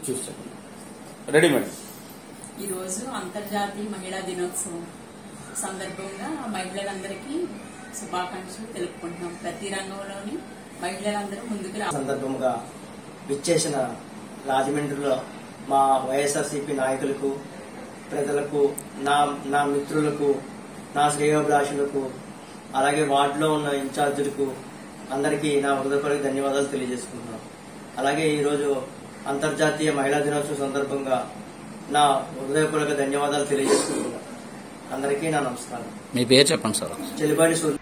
చూస్తాను ready madam ఈరోజు అంతర్జాతీయ మహిళా దినోత్సవం సందర్భంగా మహిళలందరికీ శుభాకాంక్షలు తెలుపుకుంటున్నాం ప్రతి రంగంలోని మహిళలందరూ ముందుకు రా సందర్భంగా విచ్చేసిన రాజమండ్రిలో మా వైఎస్ఆర్సీపీ నాయకులకు ప్రజలకు నా నా మిత్రులకు నా శ్రేయోభిలాషులకు అలాగే వార్డులో ఉన్న ఇన్ఛార్జీలకు అందరికీ నా హృదయపూర్వక ధన్యవాదాలు తెలియజేసుకుంటున్నాను అలాగే ఈరోజు అంతర్జాతీయ మహిళా దినోత్సవం సందర్భంగా నా హృదయపూర్వక ధన్యవాదాలు తెలియజేసుకుంటున్నాను అందరికీ నా నమస్కారం మీ పేరు చెప్పండి సార్ చెలిపాడి సూర్య